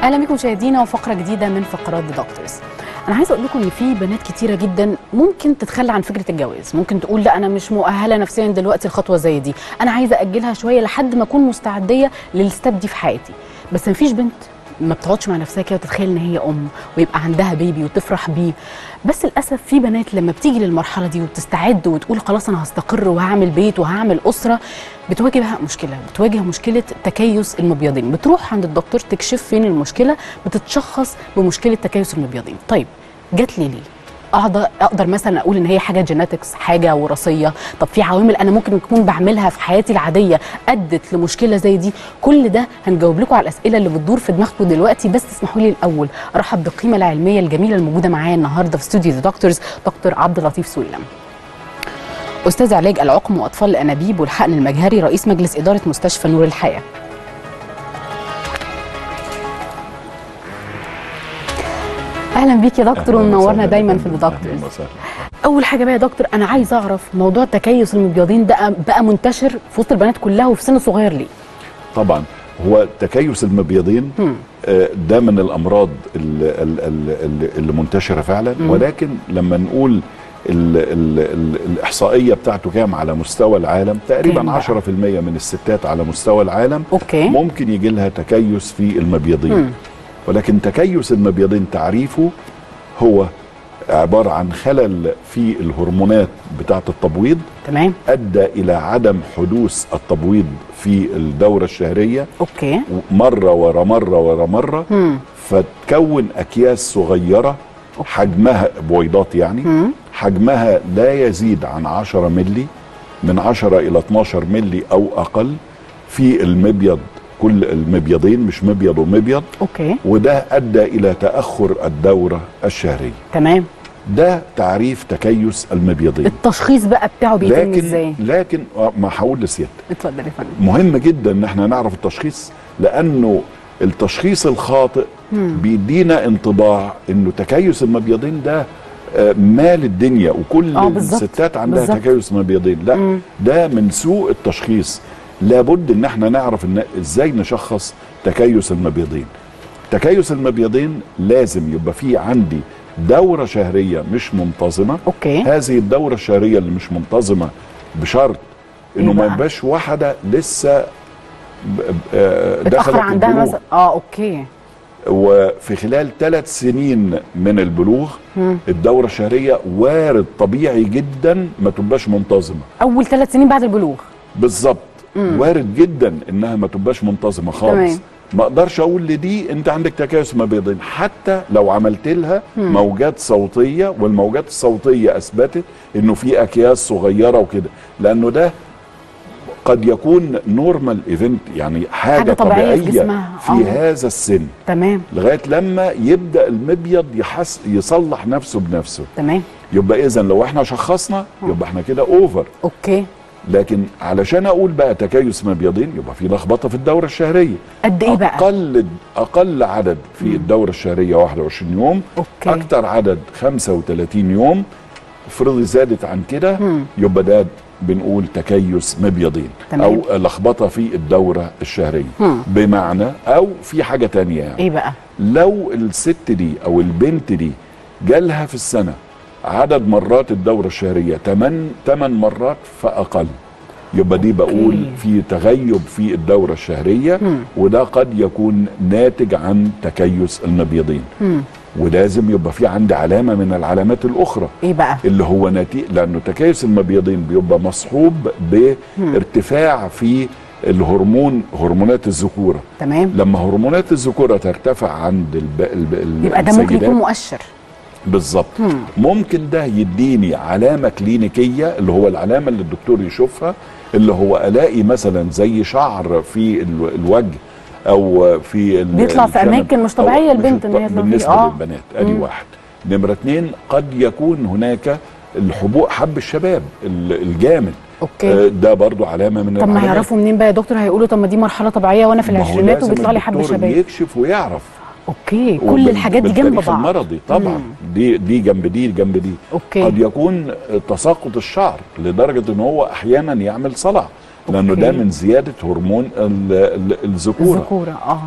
اهلا بكم مشاهدينا وفقره جديده من فقرات ذا دكتورز انا عايزه اقول لكم ان في بنات كتيره جدا ممكن تتخلى عن فكره الجواز ممكن تقول لا انا مش مؤهله نفسيا دلوقتي الخطوه زي دي انا عايزه اجلها شويه لحد ما اكون مستعديه للستاب دي في حياتي بس مفيش بنت ما بتقعدش مع نفسها كده وتتخيل ان هي ام ويبقى عندها بيبي وتفرح بيه بس للاسف في بنات لما بتيجي للمرحله دي وبتستعد وتقول خلاص انا هستقر وهعمل بيت وهعمل اسره بتواجهها مشكله بتواجه مشكله تكيس المبيضين بتروح عند الدكتور تكشف فين المشكله بتتشخص بمشكله تكيس المبيضين طيب جات لي ليه اقدر اقدر مثلا اقول ان هي حاجه جيناتكس حاجه وراثيه طب في عوامل انا ممكن اكون بعملها في حياتي العاديه ادت لمشكله زي دي كل ده هنجاوب لكم على الاسئله اللي بتدور في دماغكم دلوقتي بس اسمحوا لي الاول ارحب بالقيمه العلميه الجميله الموجوده معايا النهارده في استوديو ذا دكتورز دكتور عبد اللطيف سويلم استاذ علاج العقم واطفال الانابيب والحقن المجهري رئيس مجلس اداره مستشفى نور الحياه اهلا بيك يا دكتور ومنورنا دايما في ذا دكتورز اول حاجه بقى يا دكتور انا عايز اعرف موضوع تكيس المبيضين ده بقى منتشر في وسط البنات كلها وفي سن صغير ليه طبعا هو تكيس المبيضين آه، ده من الامراض اللي, اللي, اللي منتشره فعلا مم. ولكن لما نقول ال ال ال الاحصائيه بتاعته كام على مستوى العالم كام تقريبا بقى؟ 10% من الستات على مستوى العالم اوكي ممكن يجي لها تكيس في المبيضين مم. ولكن تكيس المبيضين تعريفه هو عباره عن خلل في الهرمونات بتاعه التبويض تمام ادى الى عدم حدوث التبويض في الدوره الشهريه اوكي مره ورا مره ورا مره مم. فتكون اكياس صغيره حجمها بويضات يعني مم. حجمها لا يزيد عن 10 ملي من 10 الى 12 ملي او اقل في المبيض كل المبيضين مش مبيض ومبيض اوكي وده ادى الى تاخر الدوره الشهريه تمام ده تعريف تكيس المبيضين التشخيص بقى بتاعه بيتم ازاي لكن لكن آه، ما هقول لسيادتك اتفضل يا فندم مهم جدا ان احنا نعرف التشخيص لانه التشخيص الخاطئ مم. بيدينا انطباع انه تكيس المبيضين ده آه، مال الدنيا وكل آه، بالظبط. الستات عندها بالظبط. تكيس مبيضين لا مم. ده من سوء التشخيص لابد ان احنا نعرف ان ازاي نشخص تكيس المبيضين تكيس المبيضين لازم يبقى في عندي دورة شهرية مش منتظمة اوكي هذه الدورة الشهرية اللي مش منتظمة بشرط انه إيه ما بقى؟ يبقاش واحدة لسه ب- ب- آه، اتاخر دخلت عندها البلوغ مثلا اه اوكي وفي خلال ثلاث سنين من البلوغ مم. الدورة الشهرية وارد طبيعي جدا ما تبقاش منتظمة اول ثلاث سنين بعد البلوغ بالظبط وارد جدا انها ما تبقاش منتظمه خالص تمام. ما اقدرش اقول لدي انت عندك تكيس مبيضين حتى لو عملت لها موجات صوتيه والموجات الصوتيه اثبتت انه في اكياس صغيره وكده لانه ده قد يكون نورمال ايفنت يعني حاجه, حاجة طبيعية في طبيعيه جسمها. في آه. هذا السن تمام لغايه لما يبدا المبيض يحس يصلح نفسه بنفسه تمام يبقى اذا لو احنا شخصنا يبقى احنا كده اوفر اوكي لكن علشان اقول بقى تكيس مبيضين يبقى في لخبطه في الدوره الشهريه قد ايه بقى اقل اقل عدد في الدوره الشهريه 21 يوم اوكي اكتر عدد 35 يوم افرضي زادت عن كده مم. يبقى ده بنقول تكيس مبيضين تمام. او لخبطه في الدوره الشهريه مم. بمعنى او في حاجه تانية يعني ايه بقى لو الست دي او البنت دي جالها في السنه عدد مرات الدوره الشهريه 8 8 مرات فاقل يبقى دي بقول أوكي. في تغيب في الدوره الشهريه مم. وده قد يكون ناتج عن تكيس المبيضين مم. ولازم يبقى في عندي علامه من العلامات الاخرى ايه بقى اللي هو نتيجه لانه تكيس المبيضين بيبقى مصحوب بارتفاع في الهرمون هرمونات الذكوره تمام لما هرمونات الذكوره ترتفع عند الب... الب... ال- يبقى ده ممكن السيدات يكون مؤشر بالظبط مم. ممكن ده يديني علامه كلينيكيه اللي هو العلامه اللي الدكتور يشوفها اللي هو الاقي مثلا زي شعر في ال- الوجه او في ال- بيطلع في الشنب أماكن مش أو طبيعية مش البنت إن الط- هي يطلع فيه. بالنسبه آه. للبنات ادي مم. واحد نمره اتنين قد يكون هناك الحبوب حب الشباب ال- الجامد اوكي آه، ده برضو علامه من طب ما العلامات. هيعرفوا منين بقى يا دكتور هيقولوا طب ما دي مرحله طبيعيه وانا في ما هو العشرينات لازم وبيطلع لي حب الدكتور شباب يكشف ويعرف اوكي كل وبال- الحاجات دي جنب بالتاريخ بعض المرضي طبعا مم. دي دي جنب دي جنب دي اوكي قد يكون تساقط الشعر لدرجه ان هو احيانا يعمل صلع لانه أوكي. ده من زياده هرمون ال- ال- الذكوره الذكوره اه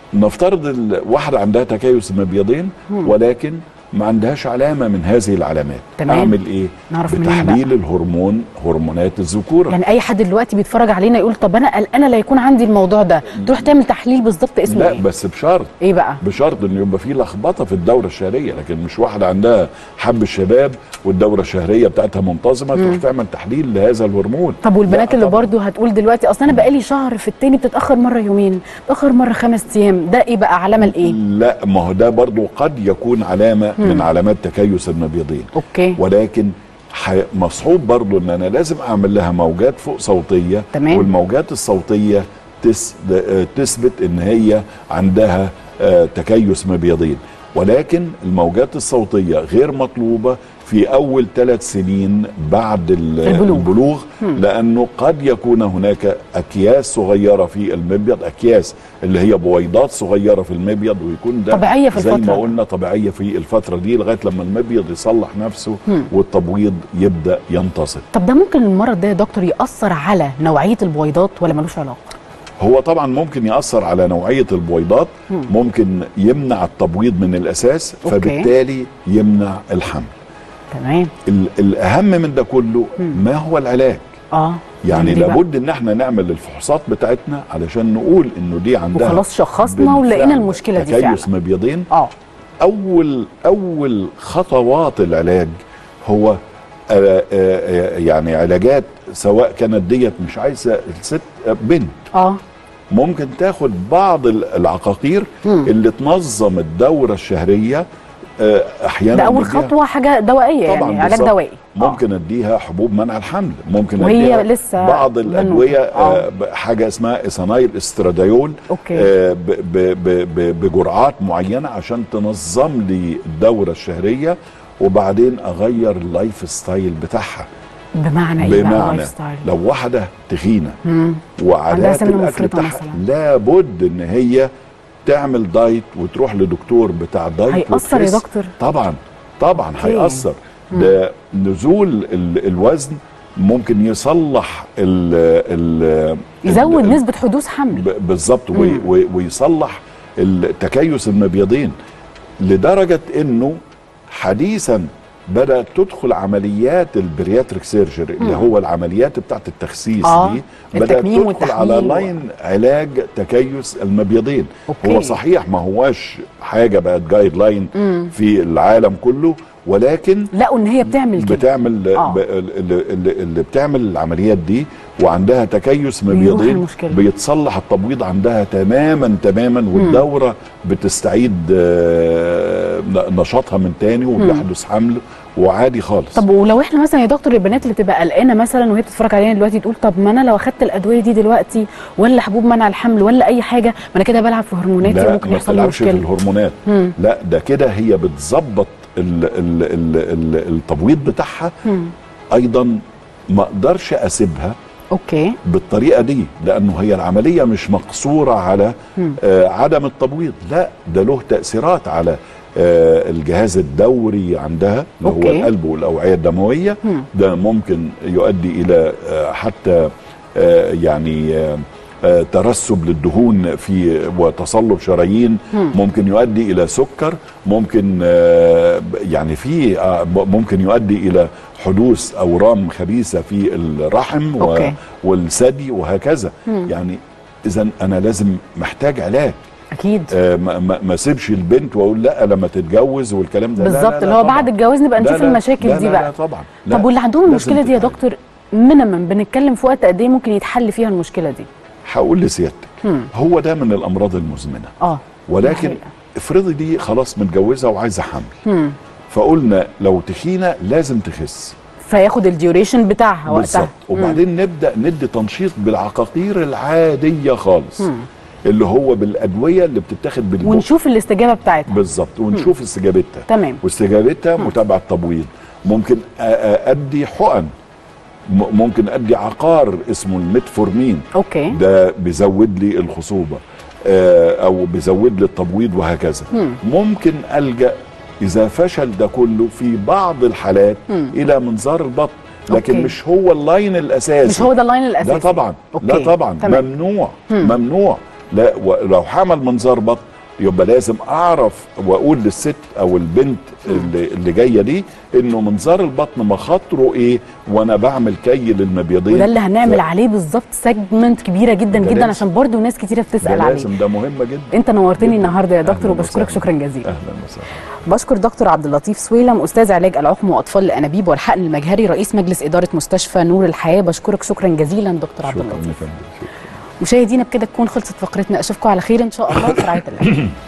نفترض الواحده عندها تكيس مبيضين ولكن ما عندهاش علامه من هذه العلامات تمام. اعمل ايه نعرف منين بتحليل الهرمون هرمونات الذكوره يعني اي حد دلوقتي بيتفرج علينا يقول طب انا قلقانه لا يكون عندي الموضوع ده تروح تعمل تحليل بالظبط اسمه لا ايه بس بشرط ايه بقى بشرط انه يبقى في لخبطه في الدوره الشهريه لكن مش واحده عندها حب الشباب والدوره الشهريه بتاعتها منتظمه تروح تعمل تحليل لهذا الهرمون طب والبنات لا اللي طبعاً. برضو هتقول دلوقتي اصل انا بقالي شهر في التاني بتتاخر مره يومين بتاخر مره خمس ايام ده ايه بقى علامه لايه لا ما هو ده برضو قد يكون علامه من علامات تكيس المبيضين اوكي ولكن ح- مصحوب برضو ان انا لازم اعمل لها موجات فوق صوتيه تمام. والموجات الصوتيه تس آه، تثبت ان هي عندها آه، تكيس مبيضين ولكن الموجات الصوتيه غير مطلوبه في اول ثلاث سنين بعد ال- البلوغ. البلوغ لانه قد يكون هناك اكياس صغيره في المبيض اكياس اللي هي بويضات صغيره في المبيض ويكون ده طبيعية في زي الفترة. ما قلنا طبيعيه في الفتره دي لغايه لما المبيض يصلح نفسه والتبويض يبدا ينتصب طب ده ممكن المرض ده يا دكتور ياثر على نوعيه البويضات ولا ملوش علاقه هو طبعا ممكن ياثر على نوعيه البويضات ممكن يمنع التبويض من الاساس أوكي. فبالتالي يمنع الحمل تمام ال- الاهم من ده كله ما هو العلاج اه يعني دي بقى. لابد ان احنا نعمل الفحوصات بتاعتنا علشان نقول انه دي عندها وخلاص شخصنا بالفعل ولقينا المشكله دي تكيس فعلا مبيضين اه اول اول خطوات العلاج هو آه، آه، يعني علاجات سواء كانت ديت مش عايزه الست آه، بنت اه ممكن تاخد بعض ال- العقاقير اللي تنظم الدوره الشهريه آه، احيانا ده اول نديها- خطوه حاجه دوائيه طبعا يعني علاج بالظبط. دوائي آه. ممكن اديها حبوب منع الحمل ممكن وهي اديها لسه بعض بنوتة. الادويه آه. آه. ب- حاجه اسمها ايثانايل استرادايول أوكي. آه ب ب ب ب بجرعات معينه عشان تنظم لي الدوره الشهريه وبعدين اغير اللايف ستايل بتاعها بمعنى ايه بقى بمعنى لايف ستايل لو واحده تخينه عندها وعادات سمنة الاكل مفرطة بتاعها مثلاً. لابد ان هي تعمل دايت وتروح لدكتور بتاع دايت هيأثر يا وتخس. دكتور؟ طبعا طبعا أوكي. هيأثر ده نزول ال- الوزن ممكن يصلح ال ال يزود ال- نسبه حدوث حمل ب- بالظبط وي- وي- ويصلح التكيس المبيضين لدرجه انه حديثا بدات تدخل عمليات البرياتريك سيرجري اللي هو العمليات بتاعت التخسيس آه، دي بدات التكميم تدخل على والتحميل و- لاين علاج تكيس المبيضين أوكي. هو صحيح ما هواش حاجه بقت جايد لاين في العالم كله ولكن لقوا ان هي بتعمل كده بتعمل آه. ب- اللي, اللي, اللي بتعمل العمليات دي وعندها تكيس بيروح مبيضين المشكلة. بيتصلح التبويض عندها تماما تماما والدوره بتستعيد آه، ن- نشاطها من تاني وبيحدث حمل وعادي خالص طب ولو احنا مثلا يا دكتور البنات اللي تبقى قلقانه مثلا وهي بتتفرج علينا دلوقتي تقول طب ما انا لو اخدت الادويه دي دلوقتي ولا حبوب منع الحمل ولا اي حاجه ما انا كده بلعب في هرموناتي لا وممكن ما يحصل لي بتلعبش في مشكله الهرمونات لا ده كده هي بتظبط ال ال ال ال التبويض بتاعها ايضا ما اقدرش اسيبها اوكي بالطريقه دي لانه هي العمليه مش مقصوره على آه عدم التبويض لا ده له تاثيرات على آه الجهاز الدوري عندها اللي هو أوكي. القلب والاوعيه الدمويه ده ممكن يؤدي الى آه حتى آه يعني آه آه، ترسب للدهون في وتصلب شرايين ممكن يؤدي الى سكر ممكن آه، يعني في آه، ممكن يؤدي الى حدوث اورام خبيثه في الرحم و- أوكي. والثدي وهكذا يعني اذا انا لازم محتاج علاج اكيد آه، ما ما ما اسيبش البنت واقول لا لما تتجوز والكلام ده لا، لا، بالظبط لا اللي هو طبعاً. بعد الجواز نبقى لا، نشوف لا، المشاكل لا، دي لا، بقى لا طبعا طب واللي عندهم لازم المشكله دي يا تتعالج. دكتور مينيمم بنتكلم في وقت قد ايه ممكن يتحل فيها المشكله دي هقول لسيادتك هو ده من الامراض المزمنه اه ولكن الحقيقة. افرضي دي خلاص متجوزه وعايزه حمل فقلنا لو تخينه لازم تخس فياخد الديوريشن بتاعها بالظبط وقتها وبعدين نبدا ندي تنشيط بالعقاقير العاديه خالص اللي هو بالادويه اللي بتتاخد بالبق ونشوف الاستجابه بتاعتها بالظبط ونشوف استجابتها تمام. واستجابتها متابعه تبويض ممكن أ- أ- ادي حقن م- ممكن ادي عقار اسمه الميتفورمين اوكي ده بيزود لي الخصوبه آه، او بيزود لي التبويض وهكذا ممكن الجا اذا فشل ده كله في بعض الحالات الى منظار البطن لكن أوكي. مش هو اللاين الاساسي مش هو ده اللاين الاساسي لا طبعا أوكي. لا طبعا تمام. ممنوع ممنوع لا ولو حمل منظار بطن يبقى لازم اعرف واقول للست او البنت اللي, اللي جايه دي انه منظار البطن مخاطره ايه وانا بعمل كي للمبيضين وده اللي هنعمل ف- عليه بالظبط سيجمنت كبيره جدا ده جدا لازم. عشان برضو ناس كتيره ده بتسال عليه لازم ده مهم جدا انت نورتني جداً. النهارده يا دكتور أهلاً وبشكرك وسهلاً. شكرا جزيلا اهلا وسهلا بشكر دكتور عبد اللطيف سويلم استاذ علاج العقم واطفال الانابيب والحقن المجهري رئيس مجلس اداره مستشفى نور الحياه بشكرك شكرا جزيلا دكتور عبد شكرا اللطيف يا فندم شكراً. مشاهدينا بكده تكون خلصت فقرتنا اشوفكم على خير ان شاء الله في رعايه الله